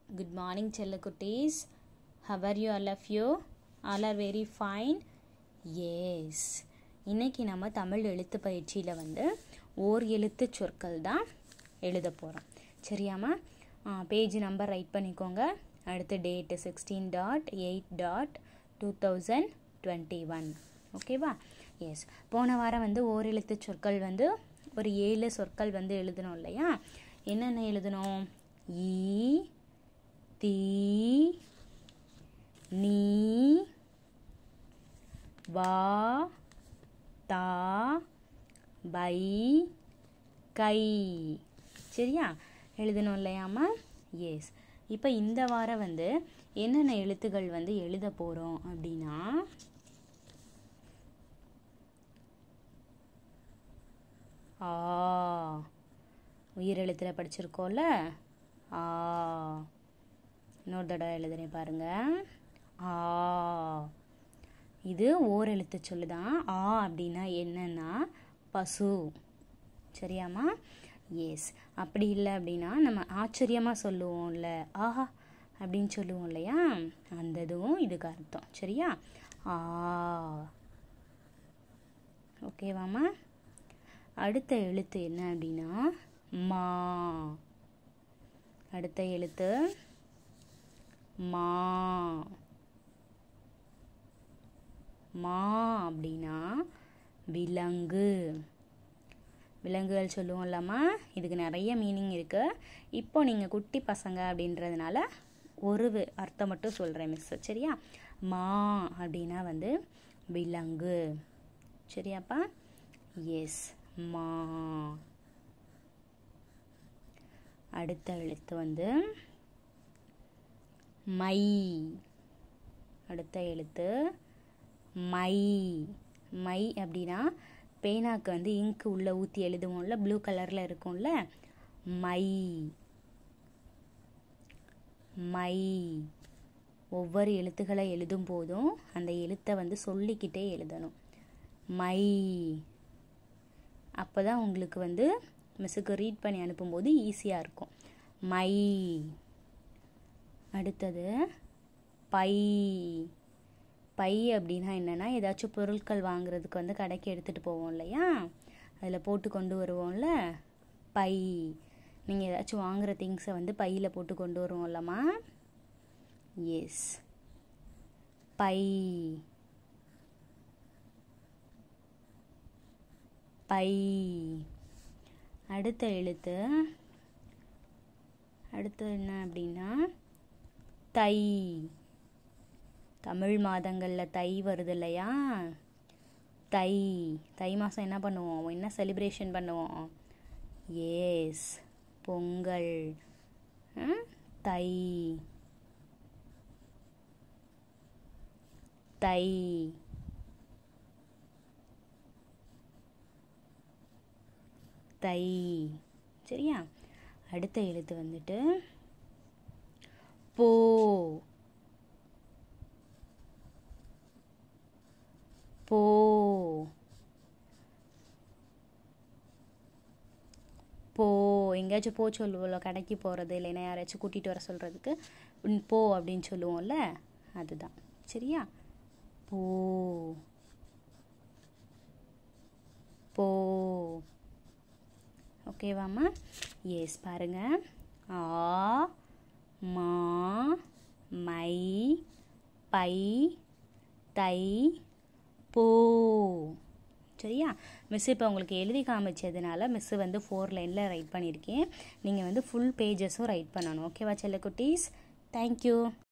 Good morning, Chellakuttis. How are you, all of you? All are very fine. Yes. இன்னைக்கு நம்ம தமிழ் எழுத்து பயிற்சியில் வந்து ஓர் எழுத்து சொற்கள் தான் எழுத போகிறோம் சரியாம்மா பேஜ் நம்பர் ரைட் பண்ணிக்கோங்க அடுத்து date sixteen dot eight dot two thousand twenty one ஓகேவா எஸ் போன வாரம் வந்து ஓர் எழுத்து சொற்கள் வந்து ஒரு ஏழு சொற்கள் வந்து எழுதணும் இல்லையா என்னென்ன எழுதணும் ஈ தீ நீ வா தா பை கை சரியா எழுதணும் இல்லையாம்மா எஸ் இப்போ இந்த வாரம் வந்து என்னென்ன எழுத்துக்கள் வந்து எழுத போகிறோம் அப்படின்னா ஆ உயிரெழுத்தில் படிச்சிருக்கோம்ல ஆ இன்னொரு தடவை எழுதுறேன் பாருங்க ஆ இது ஓர் எழுத்து சொல்லுதான் ஆ அப்படின்னா என்னன்னா பசு சரியாம்மா எஸ் அப்படி இல்லை அப்படின்னா நம்ம ஆச்சரியமாக சொல்லுவோம்ல ஆஹா அப்படின்னு சொல்லுவோம் இல்லையா அந்த இதுவும் இதுக்கு அர்த்தம் சரியா ஆ ஓகேவாம்மா அடுத்த எழுத்து என்ன அப்படின்னா மா அடுத்த எழுத்து மா மா அப்படின்னா விலங்கு விலங்குகள் சொல்லுவோம்லம்மா இதுக்கு நிறைய மீனிங் இருக்குது இப்போ நீங்கள் குட்டி பசங்க அப்படின்றதுனால ஒரு அர்த்தம் மட்டும் சொல்கிறேன் மிஸ் சரியா மா அப்படின்னா வந்து விலங்கு சரியாப்பா எஸ் மா அடுத்த எழுத்து வந்து மை அடுத்த எழுத்து மை மை அப்படின்னா பேனாக்கு வந்து இங்கு உள்ளே ஊற்றி எழுதுவோம்ல ப்ளூ கலரில் இருக்கும்ல மை மை ஒவ்வொரு எழுத்துக்களை எழுதும் போதும் அந்த எழுத்தை வந்து சொல்லிக்கிட்டே எழுதணும் மை அப்போ தான் உங்களுக்கு வந்து மிஸ்ஸுக்கு ரீட் பண்ணி அனுப்பும்போது ஈஸியாக இருக்கும் மை அடுத்தது பை பை அப்படின்னா என்னென்னா ஏதாச்சும் பொருட்கள் வாங்குறதுக்கு வந்து கடைக்கு எடுத்துகிட்டு போவோம் இல்லையா அதில் போட்டு கொண்டு வருவோம்ல பை நீங்கள் ஏதாச்சும் வாங்குகிற திங்ஸை வந்து பையில் போட்டு கொண்டு வருவோம்லம்மா எஸ் பை பை அடுத்த எழுத்து அடுத்து என்ன அப்படின்னா தை தமிழ் மாதங்களில் தை வருது இல்லையா தை தை மாதம் என்ன பண்ணுவோம் என்ன செலிப்ரேஷன் பண்ணுவோம் ஏஸ் பொங்கல் தை தை தை சரியா அடுத்த எழுத்து வந்துட்டு போ போ போ எங்கேயாச்சும் போ சொல்லுவோம்ல கடைக்கு போகிறது இல்லைன்னா யாராச்சும் கூட்டிகிட்டு வர சொல்கிறதுக்கு போ அப்படின்னு சொல்லுவோம்ல அதுதான் சரியா போ போ ஓகேவாம்மா எஸ் பாருங்க ஆ மா மை பை தை போ சரியா மிஸ் இப்போ உங்களுக்கு எழுதி காமிச்சதுனால மிஸ்ஸு வந்து ஃபோர் லைனில் ரைட் பண்ணியிருக்கேன் நீங்கள் வந்து ஃபுல் பேஜஸும் ரைட் பண்ணணும் ஓகேவா செல்ல குட்டீஸ் தேங்க்யூ